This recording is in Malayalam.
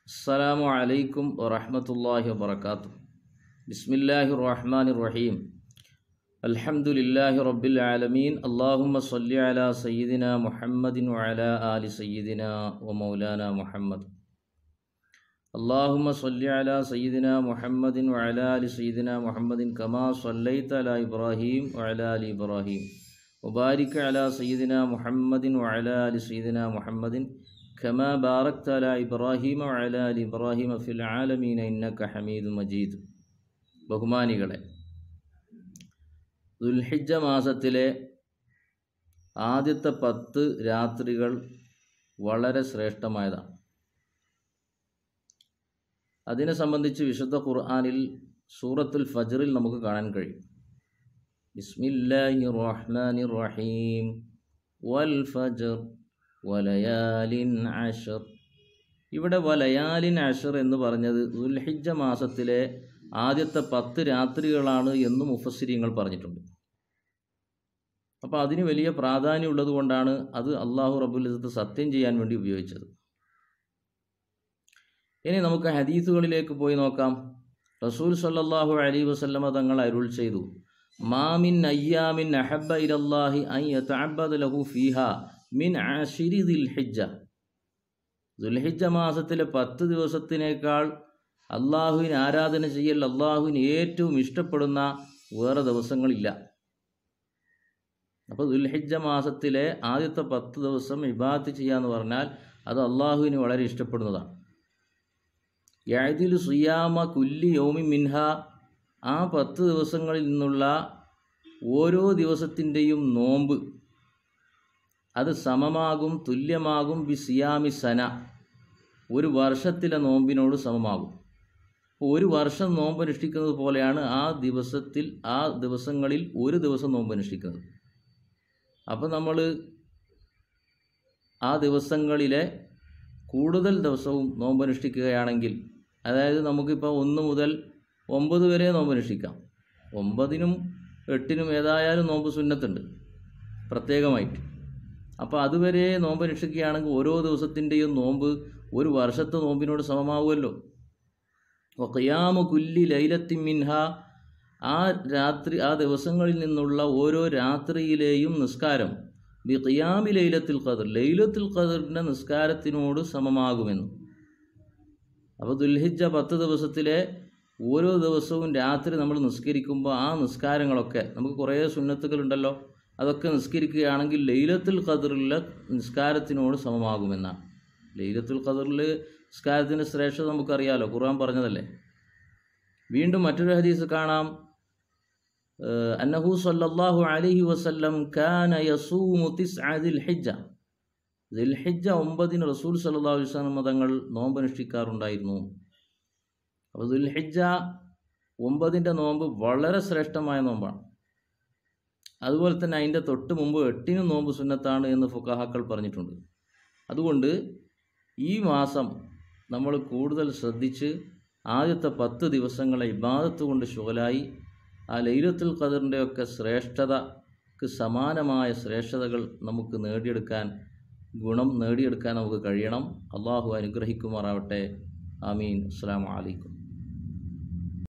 السلام عليكم ورحمة الله وبركاته بسم الله الرحمن الرحيم الحمد لله رب العالمين اللهم صل على سيدنا محمد وعلى آل سيدنا ومولانا محمد اللهم صل على سيدنا محمد وعلى آل سيدنا محمد كما صليت على إبراهيم وعلى آل إبراهيم وبارك على سيدنا محمد وعلى آل سيدنا محمد كما باركت على إبراهيم وعلى آل إبراهيم في العالمين إنك حميد مجيد ബഹുമാനികളെ ദുൽഹിജ്ജ മാസത്തിലെ ആദ്യത്തെ പത്ത് രാത്രികൾ വളരെ ശ്രേഷ്ഠമായതാണ് അതിനെ സംബന്ധിച്ച് വിശുദ്ധ ഖുർആാനിൽ സൂറത്തുൽ ഫജറിൽ നമുക്ക് കാണാൻ കഴിയും ബിസ്മില്ലാഹി റഹ്മാനി റഹീം വൽ ഫജർ വലയാലിൻ അഷർ ഇവിടെ വലയാലിൻ അഷർ എന്ന് പറഞ്ഞത് ദുൽഹിജ്ജ മാസത്തിലെ ആദ്യത്തെ പത്ത് രാത്രികളാണ് എന്ന് മുഫസ്സിരിങ്ങൾ പറഞ്ഞിട്ടുണ്ട് അപ്പോൾ അതിന് വലിയ പ്രാധാന്യമുള്ളത് കൊണ്ടാണ് അത് അള്ളാഹു റബുലിസത്ത് സത്യം ചെയ്യാൻ വേണ്ടി ഉപയോഗിച്ചത് ഇനി നമുക്ക് ഹദീസുകളിലേക്ക് പോയി നോക്കാം റസൂൽ സല്ലല്ലാഹു അലൈ വസല്ലമ തങ്ങൾ അരുൾ ചെയ്തു മാമിൻ അയ്യാമിൻ അഹബ്ബ ഇലല്ലാഹി അൻ യതഅബ്ബദ ലഹു ഫീഹ മിൻ ആശിരി ദിൽഹിജ്ജ ദുൽഹിജ്ജ മാസത്തിലെ പത്ത് ദിവസത്തിനേക്കാൾ അള്ളാഹുവിന് ആരാധന ചെയ്യൽ അള്ളാഹുവിന് ഏറ്റവും ഇഷ്ടപ്പെടുന്ന വേറെ ദിവസങ്ങളില്ല അപ്പോൾ ദുൽഹിജ്ജ മാസത്തിലെ ആദ്യത്തെ പത്ത് ദിവസം ഇബാത്ത് ചെയ്യാന്ന് പറഞ്ഞാൽ അത് അള്ളാഹുവിന് വളരെ ഇഷ്ടപ്പെടുന്നതാണ് യഅദിൽ സുയാമ കുല്ലി യോമി മിൻഹ ആ പത്ത് ദിവസങ്ങളിൽ നിന്നുള്ള ഓരോ ദിവസത്തിൻ്റെയും നോമ്പ് അത് സമമാകും തുല്യമാകും ബി സിയാമി സന ഒരു വർഷത്തിലെ നോമ്പിനോട് സമമാകും അപ്പോൾ ഒരു വർഷം നോമ്പ് അനുഷ്ഠിക്കുന്നത് പോലെയാണ് ആ ദിവസത്തിൽ ആ ദിവസങ്ങളിൽ ഒരു ദിവസം നോമ്പ് അനുഷ്ഠിക്കുന്നത് അപ്പോൾ നമ്മൾ ആ ദിവസങ്ങളിലെ കൂടുതൽ ദിവസവും നോമ്പ് അനുഷ്ഠിക്കുകയാണെങ്കിൽ അതായത് നമുക്കിപ്പോൾ ഒന്ന് മുതൽ ഒമ്പത് വരെ നോമ്പ് അനുഷ്ഠിക്കാം ഒമ്പതിനും എട്ടിനും ഏതായാലും നോമ്പ് സുന്നത്തുണ്ട് പ്രത്യേകമായിട്ട് അപ്പോൾ അതുവരെ നോമ്പ് അനുഷ്ഠിക്കുകയാണെങ്കിൽ ഓരോ ദിവസത്തിൻ്റെയും നോമ്പ് ഒരു വർഷത്തെ നോമ്പിനോട് സമമാവുമല്ലോ ഖിയാമു കുല്ലി ലൈലത്തി മിൻഹ ആ രാത്രി ആ ദിവസങ്ങളിൽ നിന്നുള്ള ഓരോ രാത്രിയിലെയും നിസ്കാരം ബി ഖിയാമി ലൈലത്തിൽ ഖദർ ലൈലത്തുൽ ഖദറിൻ്റെ നിസ്കാരത്തിനോട് സമമാകുമെന്ന് അപ്പോൾ ദുൽഹിജ്ജ പത്ത് ദിവസത്തിലെ ഓരോ ദിവസവും രാത്രി നമ്മൾ നിസ്കരിക്കുമ്പോൾ ആ നിസ്കാരങ്ങളൊക്കെ നമുക്ക് കുറേ സുന്നത്തുകളുണ്ടല്ലോ അതൊക്കെ നിസ്കരിക്കുകയാണെങ്കിൽ ലൈലത്തുൽ ഖദറിലെ നിസ്കാരത്തിനോട് സമമാകുമെന്നാണ് ലൈലത്തുൽ ഖദറിൽ നിസ്കാരത്തിൻ്റെ ശ്രേഷ്ഠത നമുക്കറിയാലോ ഖുർആൻ പറഞ്ഞതല്ലേ വീണ്ടും മറ്റൊരു ഹദീസ് കാണാം അന്നഹു സല്ലല്ലാഹു അലൈഹി വസല്ലം കാന യസൂമു തിസ്അ ദിൽഹിജ്ജ ദിൽഹിജ്ജ ഒമ്പതിന് റസൂൽ സല്ലല്ലാഹു അലൈഹി വസല്ലം തങ്ങൾ നോമ്പനുഷ്ഠിക്കാറുണ്ടായിരുന്നു അപ്പോൾ ദുൽഹിജ്ജ ഒമ്പതിൻ്റെ നോമ്പ് വളരെ ശ്രേഷ്ഠമായ നോമ്പാണ് അതുപോലെ തന്നെ അതിൻ്റെ തൊട്ട് മുമ്പ് എട്ടിനും നോമ്പ് സുന്നത്താണ് എന്ന് ഫുക്കാഹാക്കൾ പറഞ്ഞിട്ടുണ്ട് അതുകൊണ്ട് ഈ മാസം നമ്മൾ കൂടുതൽ ശ്രദ്ധിച്ച് ആദ്യത്തെ പത്ത് ദിവസങ്ങളെ ഇബാദത്ത് കൊണ്ട് ശുഗലായി ആ ലൈലത്തുൽ ഖദറിൻ്റെ ഒക്കെ ശ്രേഷ്ഠതക്ക് സമാനമായ ശ്രേഷ്ഠതകൾ നമുക്ക് നേടിയെടുക്കാൻ ഗുണം നേടിയെടുക്കാൻ നമുക്ക് കഴിയണം അള്ളാഹു അനുഗ്രഹിക്കുമാറാവട്ടെ ആമീൻ അസ്സാം വലൈക്കും